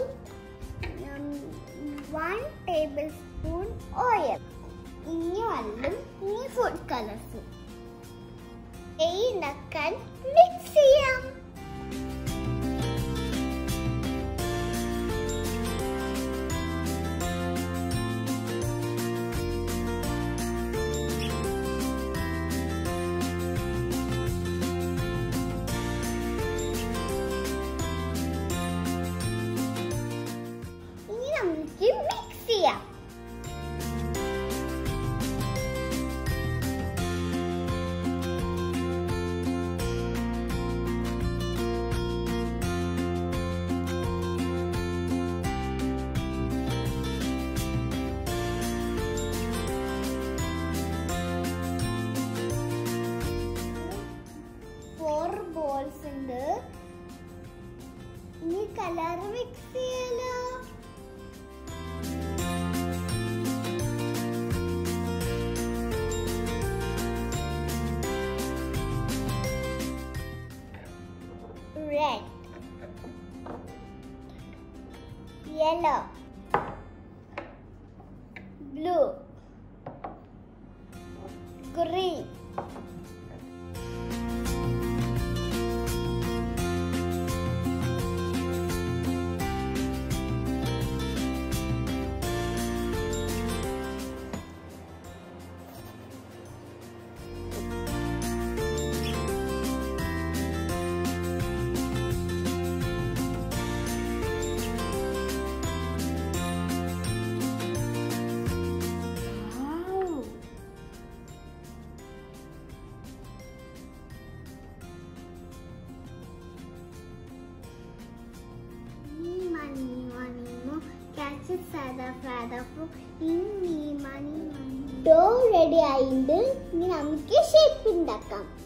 One table spoon oil ഇനി വെള്ളം ഇനി ഫുഡ് കളർസും ഉണ്ടാക്കാൻ മിക്സ് ചെയ്യാം ഇനി നമുക്ക് മിക്സ് ചെയ്യാം ഫോർ ബോൾസ് ഉണ്ട് ഇനി കളർ മിക്സ് ചെയ്യാലോ red yellow blue green Wow. Ni mani mani mo catch a feather feather flew in me mani mani dough ready ആയിണ്ട് ഇനി നമുക്ക് ഷേപ്പ് ഉണ്ടാക്കാം